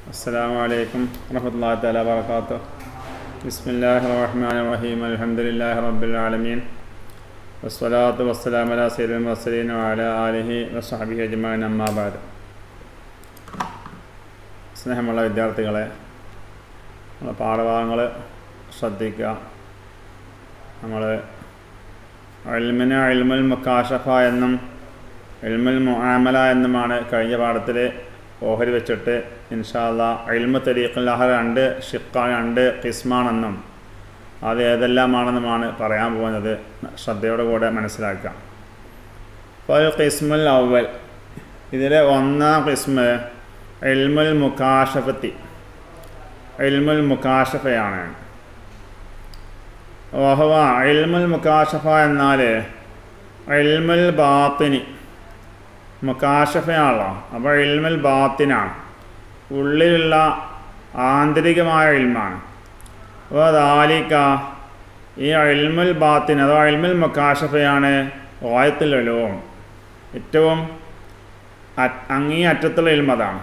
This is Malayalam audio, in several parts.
السلام عليكم ورحمة الله تعالى وبركاته بسم الله الرحمن الرحيم الحمد لله رب العالمين والصلاة والسلام على سيد المرسلين وعلى آله وصحبه أجمعين أما بعد സ്നേഹമുള്ള വിദ്യാർത്ഥികളെ നമ്മൾ പാഠഭാഗങ്ങൾ ശ്രദ്ധിക്കുക നമ്മൾ അൽമിന് അൽമുൽ മുക്കാഷഫ എന്നും ഇൽമുൽ മുആമല എന്നുമാണ് കഴിഞ്ഞ പാഠത്തിൽ ഓഹരി വെച്ചിട്ട് ഇൻഷാല്ല ഇൽമു തരീഖുല്ലാഹ രണ്ട് ഷിക്ക രണ്ട് കിസ്മാണെന്നും അത് ഏതെല്ലാമാണെന്നുമാണ് പറയാൻ പോകുന്നത് ശ്രദ്ധയോടെ കൂടെ മനസ്സിലാക്കാം അപ്പോൾ കിസ്മുൽ അവൽ ഇതിലെ ഒന്നാം കിസ്മ് ഇൽമുൽ മുക്കാഷഫത്തി ഇൽമുൽ മുക്കാഷഫയാണ് ഓഹവ ഇൽമുൽ മുക്കാഷഫ എന്നാൽ ഇൽമുൽ ബാത്തിനി മുക്കാഷഫയാണല്ലോ അപ്പോൾ ഇൽമുൽ ബാത്തിനാണ് ഉള്ളിലുള്ള ആന്തരികമായ ഇൽമാണ് അപ്പോൾ ദാലിക്ക ഈ ഇൽമുൽ ബാത്തിൻ അഥവാ ഇൽമുൽ മുക്കാഷഫയാണ് വായത്തിലും ഏറ്റവും അങ്ങേ അറ്റത്തുള്ള ഇൽമതാണ്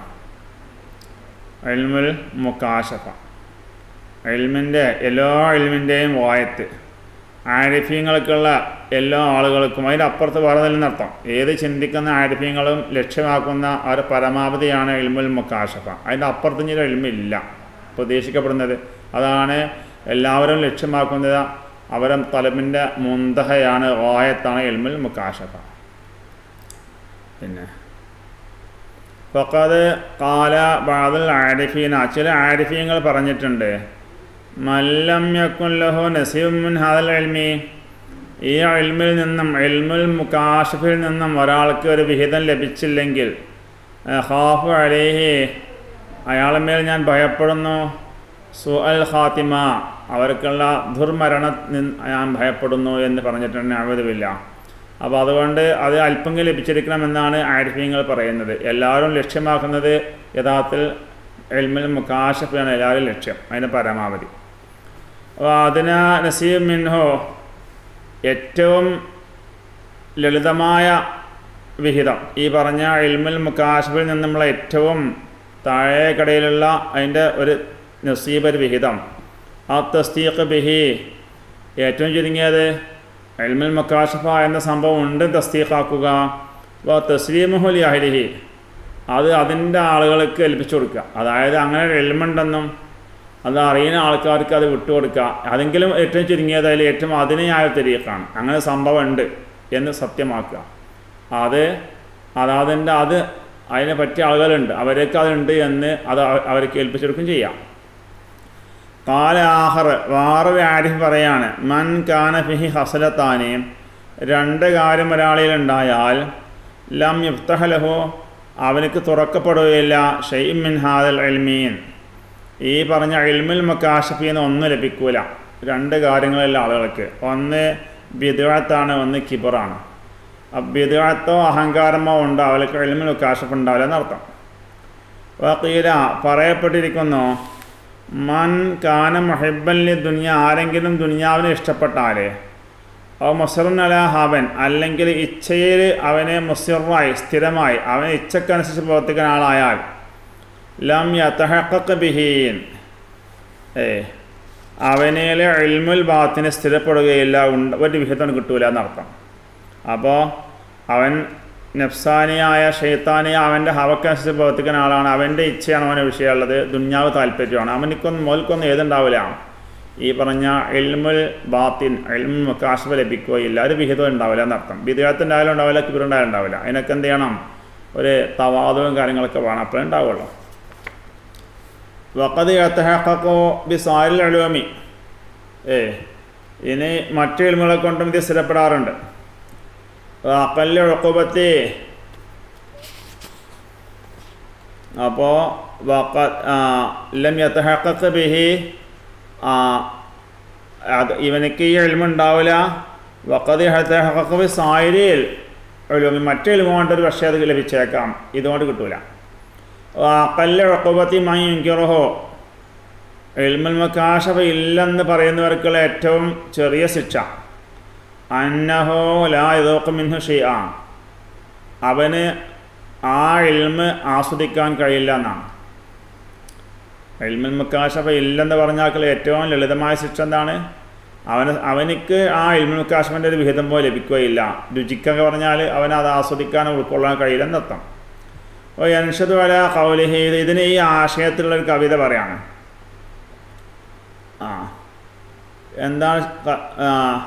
ഇൽമുൽ മുക്കാഷഫ ഇൽമിൻ്റെ എല്ലാ ഇൽമിൻ്റെയും വായത്ത് ആരിഫ്യങ്ങൾക്കുള്ള എല്ലാ ആളുകൾക്കും അതിൻ്റെ അപ്പുറത്ത് വേറെ നിന്നർത്ഥം ഏത് ചിന്തിക്കുന്ന ആരിഫ്യങ്ങളും ലക്ഷ്യമാക്കുന്ന ഒരു പരമാവധിയാണ് ഇൽമുൽ മുക്കാഷഫ അതിൻ്റെ അപ്പുറത്ത് ഇനി ഇൽമില്ല പ്രതീക്ഷിക്കപ്പെടുന്നത് അതാണ് എല്ലാവരും ലക്ഷ്യമാക്കുന്നത് അവരെ തലമിൻ്റെ മുന്തഹയാണ് വായത്താണ് ഇൽമുൽ മുക്കാഷഫ പിന്നെ ഫക്കത് കാല ബാദൽ ആരിഫീന ചില ആരിഫീങ്ങൾ പറഞ്ഞിട്ടുണ്ട് മല്ലം യക്കുല്ലഹു നസീബുൻ ഹാദൽ എൽമി ഈ എൽമിൽ നിന്നും എൽമുൽ മുക്കാഷിഫിൽ നിന്നും ഒരാൾക്ക് ഒരു വിഹിതം ലഭിച്ചില്ലെങ്കിൽ ഖാഫു അലേഹി അയാളുമേൽ ഞാൻ ഭയപ്പെടുന്നു സു അൽ ഖാത്തിമ അവർക്കുള്ള ദുർമരണ ഞാൻ ഭയപ്പെടുന്നു എന്ന് പറഞ്ഞിട്ടുണ്ട് അവതുമില്ല അപ്പോൾ അതുകൊണ്ട് അത് അല്പമെങ്കിലും ലഭിച്ചിരിക്കണമെന്നാണ് ആരിഫ്യങ്ങൾ പറയുന്നത് എല്ലാവരും ലക്ഷ്യമാക്കുന്നത് യഥാർത്ഥത്തിൽ എൽമിൽ മുക്കാശഫാണ് എല്ലാവരും ലക്ഷ്യം അതിന് പരമാവധി അപ്പോൾ അതിന് നസീബ് മിൻഹോ ഏറ്റവും ലളിതമായ വിഹിതം ഈ പറഞ്ഞ ഇൽമുൽ മുക്കാശഫിൽ നിന്നുള്ള ഏറ്റവും താഴെ കടയിലുള്ള അതിൻ്റെ ഒരു നസീബ് ഒരു വിഹിതം ആ തസ്തീഖ് ബിഹി ഏറ്റവും ചുരുങ്ങിയത് എൽമുൽ മക്കാഷഫ എന്ന സംഭവം ഉണ്ട് തസ്തീഖാക്കുക അപ്പോൾ തസ്ലീമുഹുലി അഹലിഹി അത് അതിൻ്റെ ആളുകൾക്ക് ഏൽപ്പിച്ചു കൊടുക്കുക അതായത് അങ്ങനെ ഒരു എൽമുണ്ടെന്നും അത് അറിയുന്ന ആൾക്കാർക്ക് അത് വിട്ടുകൊടുക്കുക അതെങ്കിലും ഏറ്റവും ചുരുങ്ങിയത് അതിൽ ഏറ്റവും അതിനെയായ തെരീക്കാണ് അങ്ങനെ സംഭവം ഉണ്ട് എന്ന് സത്യമാക്കുക അത് അതതിൻ്റെ അത് അതിനെ പറ്റിയ ആളുകളുണ്ട് അവർക്ക് അതുണ്ട് എന്ന് അത് അവർക്ക് ഏൽപ്പിച്ചെടുക്കും ചെയ്യാം കാല ആഹർ വേറൊരു ആരിഫ് പറയാണ് മൻ കാന ഫിഹി ഹസലത്താനെ രണ്ട് കാര്യം ഒരാളിലുണ്ടായാൽ ലം യുഫ്തഹലഹു അവനക്ക് തുറക്കപ്പെടുകയില്ല ഷെയ്മിൻ മിൻ ഹാദൽ എൽമീൻ ഈ പറഞ്ഞ എൽമിൽ മക്കാഷഫി എന്ന് ഒന്നും ലഭിക്കൂല രണ്ട് കാര്യങ്ങളുള്ള ആളുകൾക്ക് ഒന്ന് ബിദുഴത്താണ് ഒന്ന് കിബറാണ് ബിദുഴത്തോ അഹങ്കാരമോ ഉണ്ടോ അവർക്ക് എൽമിൽ മക്കാഷഫ് ഉണ്ടാവില്ല എന്നർത്ഥം വക്കീല പറയപ്പെട്ടിരിക്കുന്നു മൻ കാന മൊഹിബല്ലി ദുനിയ ആരെങ്കിലും ദുനിയാവിനെ ഇഷ്ടപ്പെട്ടാലേ ഓ മുസറുൻ അല ഹവൻ അല്ലെങ്കിൽ ഇച്ഛയിൽ അവനെ മുസിറായി സ്ഥിരമായി അവനെ ഇച്ഛക്കനുസരിച്ച് പ്രവർത്തിക്കുന്ന ആളായാൽ ലം യത്തഹക്ക ബിഹീൻ ഏ അവനേലെ എൽമുൽ ബാത്തിന് സ്ഥിരപ്പെടുകയില്ല ഉണ്ട് ഒരു വിഹിതം കിട്ടൂല എന്നർത്ഥം അപ്പോൾ അവൻ നഫ്സാനിയായ ഷെയ്ത്താനിയ അവൻ്റെ ഹവക്കനുസരിച്ച് പ്രവർത്തിക്കുന്ന ആളാണ് അവൻ്റെ ഇച്ഛയാണ് അവൻ്റെ വിഷയമുള്ളത് ദുഞ്ഞാവ് താല്പര്യമാണ് അവനിക്കൊന്നും മോൽക്കൊന്നും ഏതുണ്ടാവില്ല ഈ പറഞ്ഞ എൽമുൽ ബാത്തിൻ എൽമുൽ മുക്കാശിഫ ലഭിക്കുകയില്ല ഒരു വിഹിതം ഉണ്ടാവില്ല എന്നർത്ഥം വിദേഹത്തിൻ്റെ ഉണ്ടാവില്ല കിബിറുണ്ടായാലും ഉണ്ടാവില്ല അതിനൊക്കെ എന്ത് ചെയ്യണം ഒരു തവാദവും കാര്യങ്ങളൊക്കെ വേണം അപ്പോഴേ ഉണ്ടാവുള്ളൂ വക്കത് എത്തഹക്കോ ബി സാരിൽ അഴുവമി ഏ ഇനി മറ്റു എൽമുകളെ കൊണ്ടും ഇത് സ്ഥിരപ്പെടാറുണ്ട് അക്കല്ല ഉഴക്കുപത്തി അപ്പോൾ ലം യത്തഹക്കക്ക് ബിഹി അത് ഇവനക്ക് ഈ എളിമുണ്ടാവില്ല വക്കത് ഹത്തഹക്കക്ക് ബി സായിരിൽ എളുമി മറ്റു എളിമ കൊണ്ടൊരു പക്ഷേ അത് ലഭിച്ചേക്കാം ഇതുകൊണ്ട് കിട്ടൂല അക്കല്ല ഉഴക്കുപത്തി മൈ ഇൻകിറഹോ എൽമുൽ മക്കാഷഫ ഇല്ലെന്ന് പറയുന്നവർക്കുള്ള ഏറ്റവും ചെറിയ ശിക്ഷ അന്നഹോ ലാ യദോക്ക് മിൻഹു ഷിയ അവന് ആ ഇൽമ് ആസ്വദിക്കാൻ കഴിയില്ല എന്നാണ് എൽമുൽ മുക്കാശഫ ഇല്ലെന്ന് പറഞ്ഞാൽ ഏറ്റവും ലളിതമായ ശിക്ഷ എന്താണ് അവന് അവനിക്ക് ആ ഇൽമുൽ മുക്കാശഫിൻ്റെ ഒരു വിഹിതം പോലെ ലഭിക്കുകയില്ല രുചിക്കൊക്കെ പറഞ്ഞാൽ അവൻ അത് ആസ്വദിക്കാനോ ഉൾക്കൊള്ളാൻ കഴിയില്ലെന്നർത്ഥം അപ്പോൾ യൻഷദ് വല കൗലിഹി ഇതിന് ഈ ആശയത്തിലുള്ള ഒരു കവിത പറയാണ് ആ എന്താണ് ക- ആ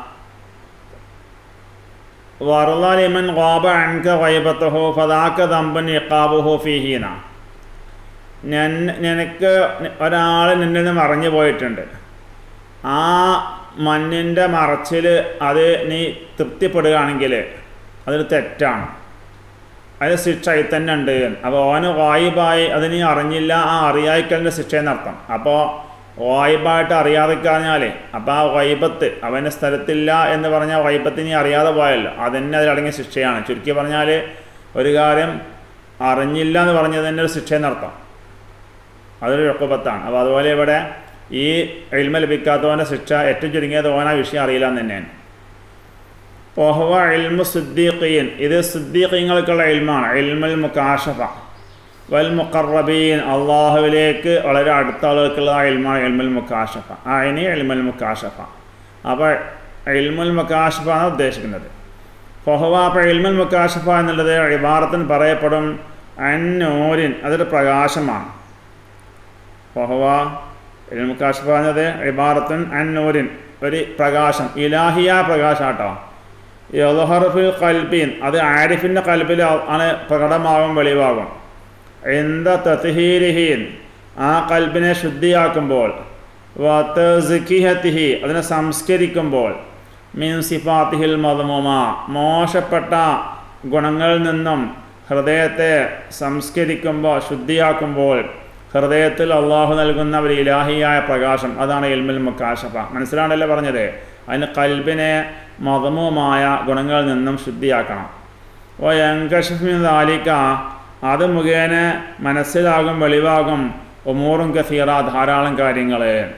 വറുലിമൻ ഗാബ അൻക ഗൈബത്തഹു ഫദാക ദമ്പൻ ഇഖാബുഹു ഫീഹീന ഞാൻ നിനക്ക് ഒരാൾ നിന്നിൽ നിന്ന് മറഞ്ഞു പോയിട്ടുണ്ട് ആ മണ്ണിൻ്റെ മറച്ചിൽ അത് നീ തൃപ്തിപ്പെടുകയാണെങ്കിൽ അതൊരു തെറ്റാണ് അതിന് ശിക്ഷ അതിൽ തന്നെ ഉണ്ട് അപ്പോൾ ഓന് വായിബായി അത് നീ അറിഞ്ഞില്ല ആ അറിയായിക്കലിൻ്റെ ശിക്ഷയെന്നർത്ഥം അപ്പോൾ വായിബായിട്ട് അറിയാതെ കഴിഞ്ഞാലേ അപ്പോൾ ആ വൈബത്ത് അവൻ്റെ സ്ഥലത്തില്ല എന്ന് പറഞ്ഞാൽ വൈബത്ത് നീ അറിയാതെ പോയല്ലോ അതന്നെ അതിലടങ്ങിയ ശിക്ഷയാണ് ചുരുക്കി പറഞ്ഞാൽ ഒരു കാര്യം അറിഞ്ഞില്ല എന്ന് പറഞ്ഞത് തന്നെ ഒരു ശിക്ഷയെന്നർത്ഥം അതൊരു ഴക്കുപത്താണ് അപ്പോൾ അതുപോലെ ഇവിടെ ഈ എൽമ ലഭിക്കാത്തവൻ്റെ ശിക്ഷ ഏറ്റവും ചുരുങ്ങിയത് ഓന വിഷയം അറിയില്ല എന്ന് തന്നെയാണ് പൊഹവ എൽമു സുദ്ദീഖീൻ ഇത് സുദ്ദീഖീങ്ങൾക്കുള്ള എൽമാണ് എൽമുൽ മുക്കാഷഫ വൽ മുഖറബീൻ അള്ളാഹുവിലേക്ക് വളരെ അടുത്ത ആളുകൾക്കുള്ള എൽമാണ് എൽമുൽ മുക്കാഷഫ ആ ഇനി എൽമുൽ മുക്കാഷഫ അപ്പോൾ എൽമുൽ മുക്കാഷഫ ആണ് ഉദ്ദേശിക്കുന്നത് ഫൊഹവ അപ്പോൾ എൽമുൽ മുക്കാഷഫ എന്നുള്ളത് ഇബാറത്തിന് പറയപ്പെടും അന്നൂരിൻ അതൊരു പ്രകാശമാണ് ഫഹവ മുക്കാശ് പറഞ്ഞത് ഇബാറത്തുൻ അന്നൂരിൻ ഒരു പ്രകാശം ഇലാഹിയ പ്രകാശം കേട്ടോ യദഹർഫിൽ കൽബീൻ അത് ആരിഫിൻ്റെ കൽബിൽ ആണ് പ്രകടമാകും വെളിവാകും എന്താ തത്ഹീരിഹീൻ ആ കൽബിനെ ശുദ്ധിയാക്കുമ്പോൾ വത്തസിഹിഹത്തിഹി അതിനെ സംസ്കരിക്കുമ്പോൾ മീൻ സിഫാത്തിഹിൽ മതമുമ മോശപ്പെട്ട ഗുണങ്ങളിൽ നിന്നും ഹൃദയത്തെ സംസ്കരിക്കുമ്പോൾ ശുദ്ധിയാക്കുമ്പോൾ ഹൃദയത്തിൽ അള്ളാഹു നൽകുന്ന ഒരു ഇലാഹിയായ പ്രകാശം അതാണ് ഇൽമുൽ മുക്കാശഫ മനസ്സിലാണല്ലോ പറഞ്ഞത് അതിന് കൽബിനെ മതമുമായ ഗുണങ്ങളിൽ നിന്നും ശുദ്ധിയാക്കണം ഓ യങ്കഷിഫിതാലിക്ക അത് മുഖേന മനസ്സിലാകും വെളിവാകും ഒമൂറും കസീറ ധാരാളം കാര്യങ്ങൾ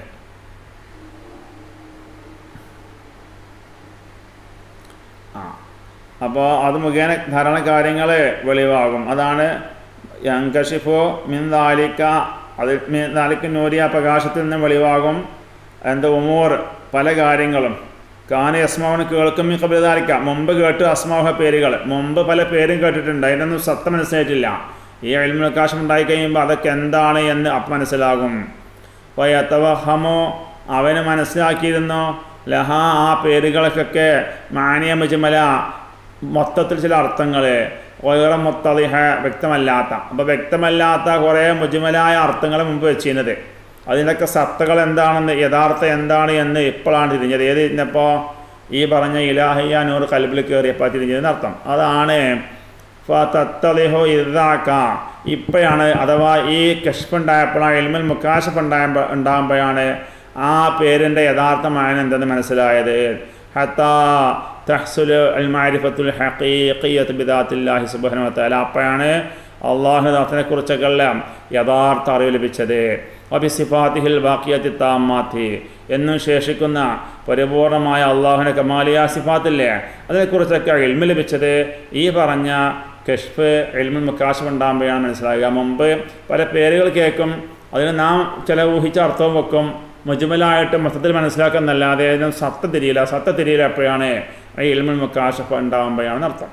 ആ അപ്പോൾ അത് മുഖേന ധാരാളം കാര്യങ്ങൾ വെളിവാകും അതാണ് യങ്കഷിഫോ മിന്താലിക്ക അത് മിന്താലിക്ക് നൂരിയ പ്രകാശത്തിൽ നിന്ന് വെളിവാകും എന്ത് ഉമൂർ പല കാര്യങ്ങളും കാന അസ്മാവിന് കേൾക്കും ഈ കബിതാലിക്ക മുമ്പ് കേട്ട് അസ്മാവ പേരുകൾ മുമ്പ് പല പേരും കേട്ടിട്ടുണ്ട് അതിനൊന്നും സത്യം മനസ്സിലായിട്ടില്ല ഈ അയൽമുക്കാശം ഉണ്ടായി കഴിയുമ്പോൾ അതൊക്കെ എന്താണ് എന്ന് അപ്പം മനസ്സിലാകും വയത്തവഹമോ അവന് മനസ്സിലാക്കിയിരുന്നു ലഹ ആ പേരുകൾക്കൊക്കെ മാനിയ മുജമല മൊത്തത്തിൽ ചില അർത്ഥങ്ങൾ ഓരോ മൊത്തതിഹ വ്യക്തമല്ലാത്ത അപ്പോൾ വ്യക്തമല്ലാത്ത കുറേ മുജുമലായ അർത്ഥങ്ങൾ മുമ്പ് വെച്ചിരുന്നത് അതിൻ്റെയൊക്കെ സത്തകൾ എന്താണെന്ന് യഥാർത്ഥം എന്താണ് എന്ന് ഇപ്പോഴാണ് തിരിഞ്ഞത് ഏത് തിരിഞ്ഞപ്പോൾ ഈ പറഞ്ഞ ഇലാഹിയ നൂർ കൽബിൽ കയറിയപ്പോൾ തിരിഞ്ഞതെന്ന് അർത്ഥം അതാണ് തത്തലിഹോ ഇതാക്ക ഇപ്പോഴാണ് അഥവാ ഈ കഷ്പുണ്ടായപ്പോഴാണ് എൽമൽ മുക്കാശഫ് ഉണ്ടായ ഉണ്ടാകുമ്പോഴാണ് ആ പേരിൻ്റെ യഥാർത്ഥമായ എന്തെന്ന് മനസ്സിലായത് ഹത്താ തഹ്സുൽ അൽ മാരിഫത്തുൽ ഹഖീഖിയത്ത് ബിദാത്തില്ലാഹി സുബ്ഹാനഹു വതആല അപ്പോഴാണ് അള്ളാഹു ദാത്തിനെ കുറിച്ചൊക്കെല്ലാം യഥാർത്ഥ അറിവ് ലഭിച്ചത് അബിസിഫാത്തിഹിൽ ബാക്കിയത്തി താമാത്തി എന്നും ശേഷിക്കുന്ന പരിപൂർണമായ അള്ളാഹുവിൻ്റെ കമാലിയ സിഫാത്തില്ലേ അതിനെക്കുറിച്ചൊക്കെ എൽമ ലഭിച്ചത് ഈ പറഞ്ഞ കഷ്ഫ് എൽമുൽ മുക്കാശം ഉണ്ടാകുമ്പോഴാണ് മനസ്സിലാകുക മുമ്പ് പല പേരുകൾ കേൾക്കും അതിന് നാം ചില ഊഹിച്ച അർത്ഥവും വെക്കും മുജുമലായിട്ട് മൊത്തത്തിൽ മനസ്സിലാക്കുന്നല്ലാതെ അതിന് സത്ത തിരിയില്ല സത്ത തിരിയില്ല എപ്പോഴാണ് ഈ ഇൽമുൽ മുക്കാശഫ് ഉണ്ടാകുമ്പോഴാണ് അർത്ഥം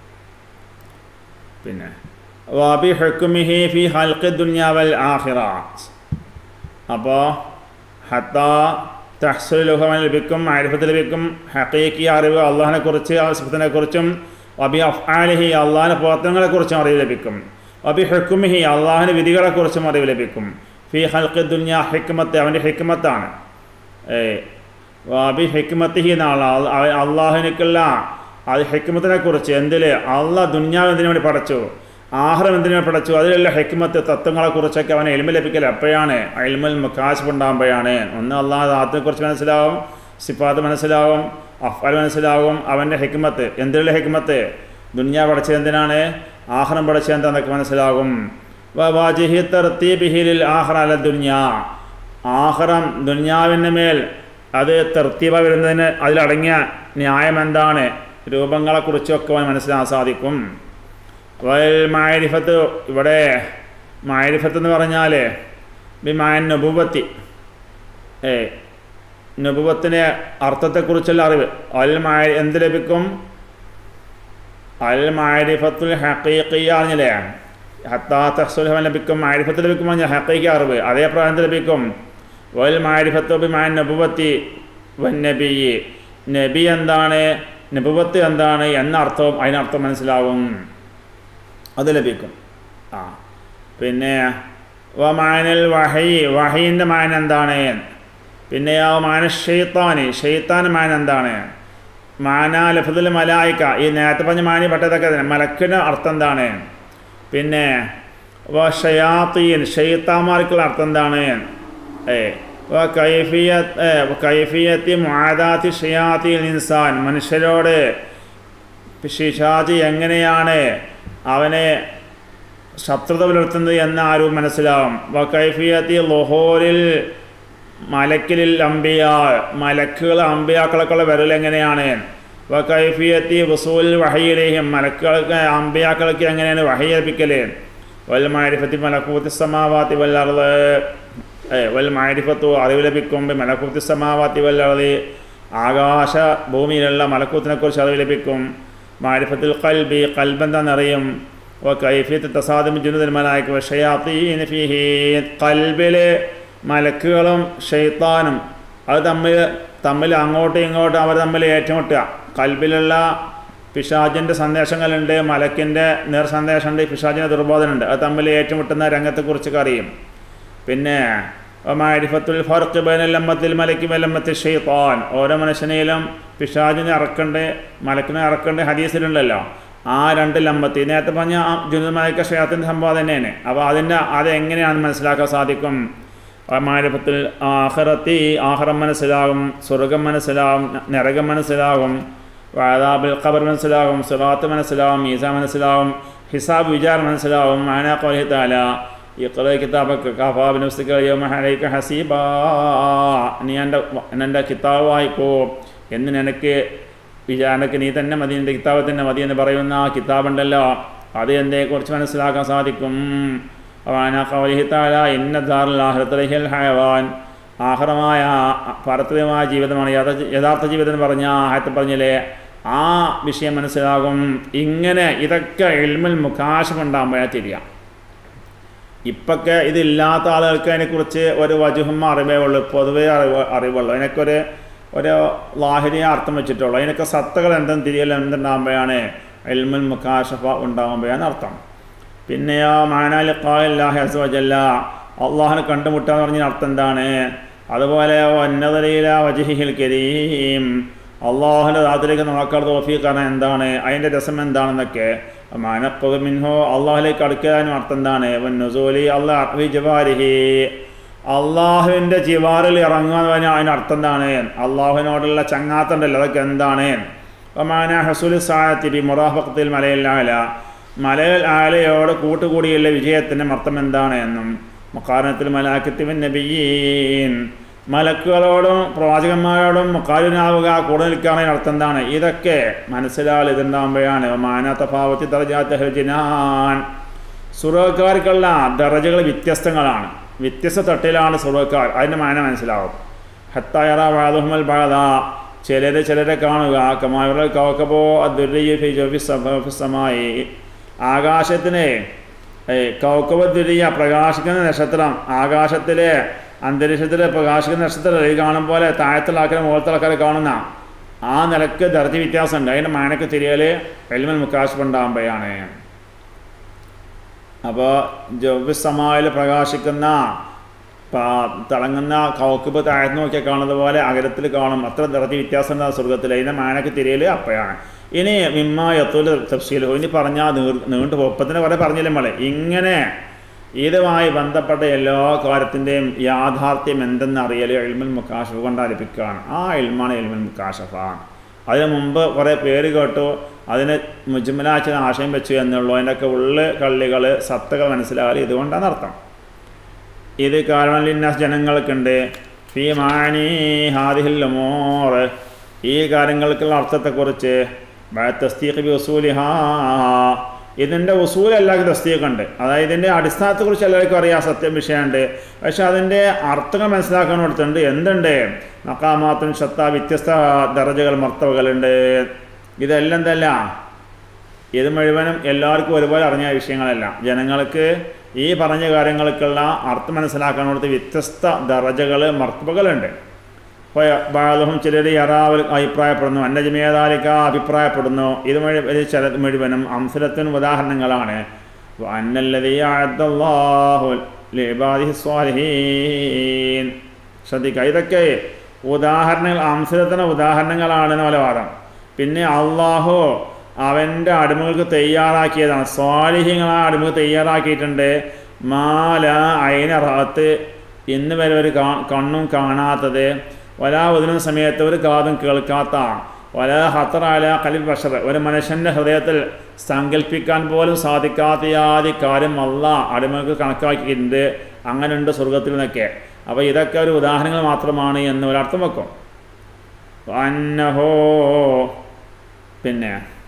പിന്നെ വാബി ഹെക്കുമിഹി ഫി ഹൽക്ക് ദുന്യാവൽ ആഹിറ അപ്പോൾ ഹത്ത തഹ്സുലുഹമൻ ലഭിക്കും ആരിഫത്ത് ലഭിക്കും ഹക്കീക്കി അറിവ് അള്ളാഹിനെ കുറിച്ച് സിഫത്തിനെ കുറിച്ചും വബി അഫ്ആലിഹി അള്ളാഹിൻ്റെ പ്രവർത്തനങ്ങളെക്കുറിച്ചും അറിവ് ലഭിക്കും വബി ഹെക്കുമിഹി അള്ളാഹിൻ്റെ വിധികളെക്കുറിച്ചും അറിവ് ലഭിക്കും ഫി ഹൽക്ക് ദുന്യ ഹിക്മത്ത് അവൻ്റെ ഹിക്മത്താണ് ഏ വബി ഹിക്മത്തിഹി എന്നാണ് അള്ളാഹിനക്കുള്ള അത് ഹിക്മത്തിനെ കുറിച്ച് എന്തിൽ അള്ളാഹ് ദുന്യാവ് എന്തിനു വേണ്ടി പടച്ചു ആഹാരം എന്തിനു വേണ്ടി പടച്ചു അതിലുള്ള ഹെക്മത്ത് തത്വങ്ങളെക്കുറിച്ചൊക്കെ അവന് എൽമ ലഭിക്കൽ എപ്പോഴാണ് എൽമുൽ മുക്കാശ് ഉണ്ടാകുമ്പോഴാണ് ഒന്ന് അള്ളാഹ് ദാത്തിനെക്കുറിച്ച് മനസ്സിലാവും സിഫാത്ത് മനസ്സിലാവും അഫ്അൽ മനസ്സിലാവും അവൻ്റെ ഹെക്മത്ത് എന്തിലുള്ള ഹെക്മത്ത് ദുന്യാവ് പടച്ചത് എന്തിനാണ് ആഹാരം പടച്ചത് എന്താണെന്നൊക്കെ മനസ്സിലാകും വാജിഹി തർത്തീബിഹിലിൽ ആഹ്റ അല ദുന്യാ ആഹ്റം ദുന്യാവിൻ്റെ മേൽ അത് തെർത്തീബ വരുന്നതിന് അതിലടങ്ങിയ ന്യായം എന്താണ് രൂപങ്ങളെക്കുറിച്ചൊക്കെ അവൻ മനസ്സിലാക്കാൻ സാധിക്കും വൽ മാരിഫത്ത് ഇവിടെ മാരിഫത്ത് എന്ന് പറഞ്ഞാൽ ബിമാൻ നബുവത്തി ഏ നബുവത്തിൻ്റെ അർത്ഥത്തെക്കുറിച്ചുള്ള അറിവ് അൽ മായ എന്ത് ലഭിക്കും അൽ മാരിഫത്തുൽ ഹക്കീഖിയ അറിഞ്ഞില്ലേ ഹത്താ തഹസുൽഹം ലഭിക്കും മാരിഫത്ത് ലഭിക്കും പറഞ്ഞ ഹക്കീഖ അറിവ് അതേ പ്രായം ലഭിക്കും വൽ മാരിഫത്ത് ബിമാൻ നബുവത്തി വൻ നബി നബി എന്താണ് നബുവത്ത് എന്താണ് എന്ന അർത്ഥവും അതിനർത്ഥം മനസ്സിലാവും അത് ലഭിക്കും ആ പിന്നെ വമാനൽ വഹി വഹീൻ്റെ മാൻ എന്താണ് പിന്നെ ആ മാന ഷെയ്ത്താന് ഷെയ്ത്താൻ മാൻ എന്താണ് മാന ലഫുദുൽ മലായിക്ക ഈ നേരത്തെ പറഞ്ഞ മാനി പെട്ടതൊക്കെ തന്നെ മലക്കിന് അർത്ഥം എന്താണ് പിന്നെ വ ഷയാത്തീൻ ഷെയ്ത്താന്മാർക്കുള്ള അർത്ഥം എന്താണ് ഏ വ കൈഫിയത്ത് കൈഫിയത്തി മുആദാത്തി ഷയാത്തിൽ ഇൻസാൻ മനുഷ്യരോട് പിശാചി എങ്ങനെയാണ് അവനെ ശത്രുത പുലർത്തുന്നത് എന്ന് ആരും മനസ്സിലാവും വ കൈഫിയത്തി ലൊഹോരിൽ മലക്കിലിൽ അമ്പിയ മലക്കുകൾ അമ്പിയാക്കളൊക്കെയുള്ള വിരൽ എങ്ങനെയാണ് വ കൈഫിയത്തി വസൂൽ വഹയിലേയും മലക്കുകൾക്ക് അമ്പിയാക്കൾക്ക് എങ്ങനെയാണ് വഹി ലഭിക്കല് വൽ മാരിഫത്തി മലക്കൂത്തി സമാവാത്തി വല്ലറുത് വൽ മാരിഫത്തു അറിവ് ലഭിക്കും മലക്കൂത്തി സമാവാത്തി വല്ലറുത് ആകാശ ഭൂമിയിലുള്ള മലക്കൂത്തിനെ കുറിച്ച് അറിവ് ലഭിക്കും മാരിഫത്തിൽ കൽബി കൽബെന്താണെന്നറിയും വ കൈഫിയത്ത് തസാദം ജുനുദൽ മലായിക്ക് വഷയാത്തീൻ ഫിഹി കൽബിൽ മലക്കുകളും ഷെയ്ത്താനും അത് തമ്മിൽ തമ്മിൽ അങ്ങോട്ടും ഇങ്ങോട്ടും അവർ തമ്മിൽ ഏറ്റുമുട്ടുക കൽബിലുള്ള പിശാചിൻ്റെ സന്ദേശങ്ങളുണ്ട് മലക്കിൻ്റെ നേർ സന്ദേശമുണ്ട് പിശാചിൻ്റെ ദുർബോധനമുണ്ട് അത് തമ്മിൽ ഏറ്റുമുട്ടുന്ന രംഗത്തെക്കുറിച്ചൊക്കെ അറിയും പിന്നെ മാരിഫത്തുൽ ഫർക്ക് ബൈനല്ലമ്മത്തിൽ മലക്കി വല്ലമ്മത്തിൽ ഷെയ്ത്താൻ ഓരോ മനുഷ്യനെയും പിശാചിനെ ഇറക്കണ്ട് മലക്കിനെ ഇറക്കണ്ട് ഹദീസിലുണ്ടല്ലോ ആ രണ്ട് ലമ്പത്തി നേരത്തെ പറഞ്ഞ ആ ജുനുമലക്ക ഷെയ്ത്തിൻ്റെ സംഭവം തന്നെയാണ് അപ്പോൾ അതിൻ്റെ അതെങ്ങനെയാണെന്ന് മനസ്സിലാക്കാൻ സാധിക്കും മാരഫത്തിൽ ആഹറത്തി ആഹറം മനസ്സിലാകും സ്വർഗം മനസ്സിലാകും നരകം മനസ്സിലാകും വാദാബിൽ ഖബർ മനസ്സിലാകും സിറാത്ത് മനസ്സിലാകും മീസ മനസ്സിലാകും ഹിസാബ് വിചാരം മനസ്സിലാകും മാന കോലി താല ഇഖ്റ കിതാബക്ക് കഫാബ് നഫ്സിക യൗമ അലൈക ഹസീബ നീ എൻ്റെ എൻ്റെ കിതാബ് വായിക്കോ എന്ന് നിനക്ക് വിചാരണക്ക് നീ തന്നെ മതി എൻ്റെ കിതാബ് തന്നെ മതി എന്ന് പറയുന്ന ആ കിതാബുണ്ടല്ലോ അത് എന്തേക്കുറിച്ച് മനസ്സിലാക്കാൻ സാധിക്കും വാന കൗലിഹിത്താല ഇന്ന ദാറുൽ ഹയവാൻ ആഹ്റമായ പാരത്രികമായ ജീവിതമാണ് യഥാർത്ഥ ജീവിതം എന്ന് പറഞ്ഞ ആഹത്ത് പറഞ്ഞില്ലേ ആ വിഷയം മനസ്സിലാകും ഇങ്ങനെ ഇതൊക്കെ എൽമിൽ മുഖാശം ഉണ്ടാകുമ്പോഴേ തിരിയാം ഇപ്പൊക്കെ ഇതില്ലാത്ത ആളുകൾക്ക് അതിനെക്കുറിച്ച് ഒരു വജുഹമ്മ അറിവേ ഉള്ളൂ പൊതുവേ അറിവ് അറിവുള്ളൂ അതിനൊക്കെ ഒരു ലാഹിരിയ അർത്ഥം വെച്ചിട്ടുള്ളൂ അതിനൊക്കെ സത്തകൾ എന്തെന്ന് തിരിയൽ എന്തുണ്ടാകുമ്പോഴാണ് എൽമുൽ മുഖാഷഫ ഉണ്ടാകുമ്പോഴാണ് അർത്ഥം പിന്നെയോ മാനാലിഖാഹി അസുവജല്ല അള്ളാഹിനെ കണ്ടുമുട്ടുക എന്ന് പറഞ്ഞ അർത്ഥം എന്താണ് അതുപോലെ ഒന്നതലയില വജഹിഹിൽ കരീം അള്ളാഹുൻ്റെ ദാത്തിലേക്ക് നോക്കാതെ തോഫീഖാണ് എന്താണ് അതിൻ്റെ രസം എന്താണെന്നൊക്കെ മാനപ്പത് മിൻഹോ അള്ളാഹിലേക്ക് അടുക്കാനും അർത്ഥം എന്താണ് വന്നുസൂലി അള്ളാഹ് ജവാരിഹി അള്ളാഹുവിൻ്റെ ജിവാറിൽ ഇറങ്ങുക എന്ന് പറഞ്ഞാൽ അതിന് അർത്ഥം എന്താണ് അള്ളാഹുവിനോടുള്ള ചങ്ങാത്തുണ്ടല്ലോ അതൊക്കെ എന്താണ് മാന ഹസുൽ സായത്തിരി മുറാഫത്തിൽ മലയില്ലാല മലയിൽ ആലയോട് കൂട്ടുകൂടിയുള്ള വിജയത്തിൻ്റെ അർത്ഥം എന്താണ് എന്നും മുക്കാരണത്തിൽ മലാക്കത്തിവൻ നബിയീൻ മലക്കുകളോടും പ്രവാചകന്മാരോടും മുക്കാലിനാവുക കൂടെ നിൽക്കുകയാണെങ്കിൽ അർത്ഥം എന്താണ് ഇതൊക്കെ മനസ്സിലാൽ ഇതുണ്ടാകുമ്പോഴാണ് മാനാത്ത ഭാവത്തിൽ ദർജാത്തഹജിനാൻ സുറക്കാർക്കുള്ള ദറജകൾ വ്യത്യസ്തങ്ങളാണ് വ്യത്യസ്ത തട്ടിലാണ് സുറക്കാർ അതിൻ്റെ മാന മനസ്സിലാവും ഹത്തായറ വാദുഹമൽ ബാധ ചിലര് ചിലരെ കാണുക കമായുറൽ കവക്കബോ അദ്ദുരമായി ആകാശത്തിന് കൗക്കബദ്ദുരിയ പ്രകാശിക്കുന്ന നക്ഷത്രം ആകാശത്തിലെ അന്തരീക്ഷത്തിൽ പ്രകാശിക്കുന്ന നക്ഷത്രം ഈ കാണും പോലെ താഴത്തുള്ള ആൾക്കാരെ മുകളത്തെ ആൾക്കാരെ കാണുന്ന ആ നിലക്ക് ദർജ വ്യത്യാസമുണ്ട് അതിൻ്റെ മാനക്ക് തിരിയൽ എൽമൽ മുക്കാശ് ഉണ്ടാകുമ്പോഴാണ് അപ്പോൾ ജവ്യസമായിൽ പ്രകാശിക്കുന്ന തിളങ്ങുന്ന കൗക്കുബ് താഴ്ന്നു നോക്കിയാൽ കാണുന്നത് പോലെ അകലത്തിൽ കാണും അത്ര ദർജ വ്യത്യാസം ഉണ്ടാകും സ്വർഗത്തിൽ അതിൻ്റെ മാനക്ക് തിരിയൽ അപ്പോഴാണ് ഇനി മിമ്മ യത്തൂല് തഫ്സീലോ ഇനി പറഞ്ഞാൽ നീർ നീണ്ടു ഒപ്പത്തിന് കുറേ പറഞ്ഞില്ലേ നമ്മളെ ഇങ്ങനെ ഇതുമായി ബന്ധപ്പെട്ട എല്ലാ കാര്യത്തിൻ്റെയും യാഥാർത്ഥ്യം എന്തെന്ന് അറിയൽ എൽമുൽ മുക്കാഷഫ് കൊണ്ട് ലഭിക്കുകയാണ് ആ എൽമാണ് എൽമുൽ മുക്കാഷഫ അതിന് മുമ്പ് കുറേ പേര് കേട്ടു അതിന് മുജ്മലാച്ചിന് ആശയം വെച്ചു എന്നുള്ളൂ അതിൻ്റെയൊക്കെ ഉള്ളു കള്ളികൾ സത്തകൾ മനസ്സിലാകൽ ഇതുകൊണ്ടാണ് അർത്ഥം ഇത് കാരണം ലിന്നാസ് ജനങ്ങൾക്കുണ്ട് ഫി മാനി ഹാദിഹിൽ മോർ ഈ കാര്യങ്ങൾക്കുള്ള അർത്ഥത്തെക്കുറിച്ച് തസ്തീഖ് ബി ഉസൂലിഹാ ഇതിൻ്റെ ഉസൂൽ എല്ലാവർക്കും തസ്തീക്കുണ്ട് അതായത് ഇതിൻ്റെ അടിസ്ഥാനത്തെക്കുറിച്ച് എല്ലാവർക്കും അറിയാം സത്യം വിഷയമുണ്ട് പക്ഷെ അതിൻ്റെ അർത്ഥങ്ങൾ മനസ്സിലാക്കാൻ കൊടുത്തിട്ടുണ്ട് എന്തുണ്ട് മക്കാമാത്തും ഷത്ത വ്യത്യസ്ത ദറജകൾ മർത്തവകളുണ്ട് ഇതെല്ലാം എന്തല്ല ഇത് മുഴുവനും എല്ലാവർക്കും ഒരുപോലെ അറിഞ്ഞ വിഷയങ്ങളല്ല ജനങ്ങൾക്ക് ഈ പറഞ്ഞ കാര്യങ്ങൾക്കുള്ള അർത്ഥം മനസ്സിലാക്കാൻ കൊടുത്ത് വ്യത്യസ്ത ദറജകൾ മർത്തവകളുണ്ട് ബാലഹും ചിലർ യറാവൽ അഭിപ്രായപ്പെടുന്നു അന്നജമേതാലിക്ക അഭിപ്രായപ്പെടുന്നു ഇത് മുഴു ഇത് ചില മുഴുവനും അംസലത്തിന് ഉദാഹരണങ്ങളാണ് ശ്രദ്ധിക്കുക ഇതൊക്കെ ഉദാഹരണങ്ങൾ അംസലത്തിന് ഉദാഹരണങ്ങളാണെന്ന് പോലെ വാദം പിന്നെ അള്ളാഹു അവൻ്റെ അടിമകൾക്ക് തയ്യാറാക്കിയതാണ് സ്വാലിഹ്യങ്ങൾ ആ അടിമകൾക്ക് തയ്യാറാക്കിയിട്ടുണ്ട് മാല അയിനറാത്ത് ഇന്ന് വരെ ഒരു കണ്ണും കാണാത്തത് വലാ ഒതിനും സമയത്ത് ഒരു കാതും കേൾക്കാത്ത വല ഹത്തറാല കലിൽ ബഷർ ഒരു മനുഷ്യൻ്റെ ഹൃദയത്തിൽ സങ്കല്പിക്കാൻ പോലും സാധിക്കാത്ത യാതി കാര്യം അല്ല അടിമകൾക്ക് കണക്കാക്കിയിട്ടുണ്ട് അങ്ങനെയുണ്ട് സ്വർഗത്തിൽ നിന്നൊക്കെ അപ്പോൾ ഇതൊക്കെ ഒരു ഉദാഹരണങ്ങൾ മാത്രമാണ് എന്ന് ഒരർത്ഥം വെക്കും അന്നഹോ പിന്നെ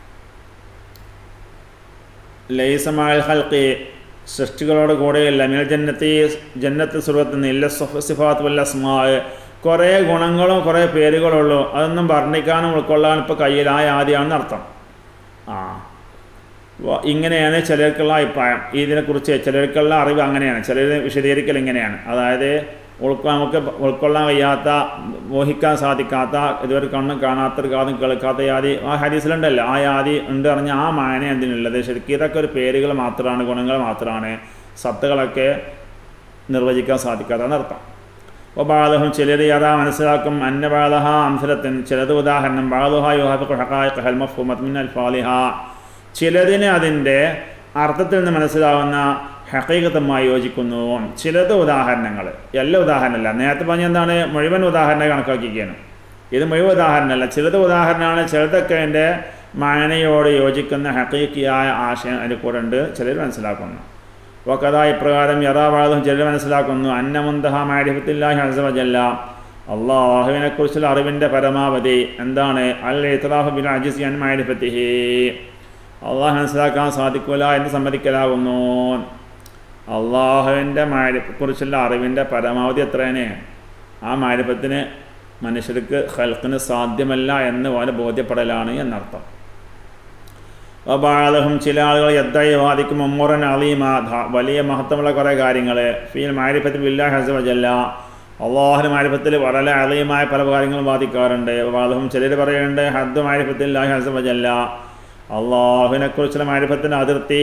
ലൈസമാൽ ഹൽക്കി സൃഷ്ടികളോട് കൂടെയല്ല മിൽ ജന്നത്തി ജന്നത്ത് സ്വർഗത്തിൽ നിന്ന് ഇല്ല സിഫാത്ത് വല്ല സ്മാ കുറേ ഗുണങ്ങളും കുറേ പേരുകളുള്ളൂ അതൊന്നും വർണ്ണിക്കാനും ഉൾക്കൊള്ളാനും ഇപ്പോൾ കയ്യിലായ ആദ്യമാണെന്ന് അർത്ഥം ആ ഇങ്ങനെയാണ് ചിലർക്കുള്ള അഭിപ്രായം ഇതിനെക്കുറിച്ച് ചിലർക്കുള്ള അറിവ് അങ്ങനെയാണ് ചിലർ വിശദീകരിക്കൽ ഇങ്ങനെയാണ് അതായത് ഉൾക്കൊ നമുക്ക് ഉൾക്കൊള്ളാൻ വയ്യാത്ത മോഹിക്കാൻ സാധിക്കാത്ത ഇതുവരെ കണ്ണും കാണാത്ത കാതും കേൾക്കാത്ത യാതി ആ ഹരീസിലുണ്ടല്ലോ ആ യാതി ഉണ്ട് പറഞ്ഞ ആ മാന എന്തിനുള്ളത് ശരിക്കും ഇതൊക്കെ ഒരു പേരുകൾ മാത്രമാണ് ഗുണങ്ങൾ മാത്രമാണ് സത്തുകളൊക്കെ നിർവചിക്കാൻ സാധിക്കാത്തതെന്ന് അർത്ഥം അപ്പോൾ ബാലഹും ചിലർ യഥാ മനസ്സിലാക്കും അന്ന ബാലഹ അംസലത്തിൻ ചിലത് ഉദാഹരണം ബാലുഹ യുഹാഫിഖ് ഹഖായിഖ് ഹൽ മഫ്ഹൂമത്ത് മിൻ അൽ ഫാലിഹ ചിലതിന് അതിൻ്റെ അർത്ഥത്തിൽ നിന്ന് മനസ്സിലാവുന്ന ഹക്കീകത്തുമായി യോജിക്കുന്നു ചിലത് ഉദാഹരണങ്ങൾ എല്ലാ ഉദാഹരണമല്ല നേരത്തെ പറഞ്ഞ എന്താണ് മുഴുവൻ ഉദാഹരണം കണക്കാക്കിയിരിക്കുകയാണ് ഇത് മുഴുവൻ ഉദാഹരണമല്ല ചിലത് ഉദാഹരണമാണ് ചിലതൊക്കെ എൻ്റെ മാനയോട് യോജിക്കുന്ന ഹക്കീക്കിയായ ആശയം അതിൻ്റെ കൂടെ ഉണ്ട് ചിലർ മനസ്സിലാക്കുന്നു വക്കഥ ഇപ്രകാരം യഥാവാദം ചിലർ മനസ്സിലാക്കുന്നു അന്നമുന്തഹ മാരിഫത്തില്ലാഹി അസവജല്ല അള്ളാഹുവിനെക്കുറിച്ചുള്ള അറിവിൻ്റെ പരമാവധി എന്താണ് അൽ ഇത്ലാഹു ബിൻ അജിസ് അൻ മാരിഫത്തിഹി അള്ളാഹു മനസ്സിലാക്കാൻ സാധിക്കില്ല എന്ന് സമ്മതിക്കലാകുന്നു അള്ളാഹുവിൻ്റെ മാരിഫെക്കുറിച്ചുള്ള അറിവിൻ്റെ പരമാവധി എത്രയാണ് ആ മാരിഫത്തിന് മനുഷ്യർക്ക് ഹൽക്കിന് സാധ്യമല്ല എന്ന് പോലെ ബോധ്യപ്പെടലാണ് എന്നർത്ഥം വബാലഹും ചില ആളുകൾ യദ്ദായി വാദിക്കും ഉമ്മുറൻ അലീമ വലിയ മഹത്വമുള്ള കുറേ കാര്യങ്ങൾ ഫീൽ മാരിഫത്തിൽ ബില്ലാ ഹസവജല്ല അള്ളാഹുന് മാരിഫത്തിൽ വളരെ അലീമായ പല കാര്യങ്ങളും വാദിക്കാറുണ്ട് വാദവും ചിലർ പറയുന്നുണ്ട് ഹദ്ദ് മാരിഫത്തിൽ ഹസവജല്ല അള്ളാഹുവിനെക്കുറിച്ചുള്ള മാരിഫത്തിൻ്റെ അതിർത്തി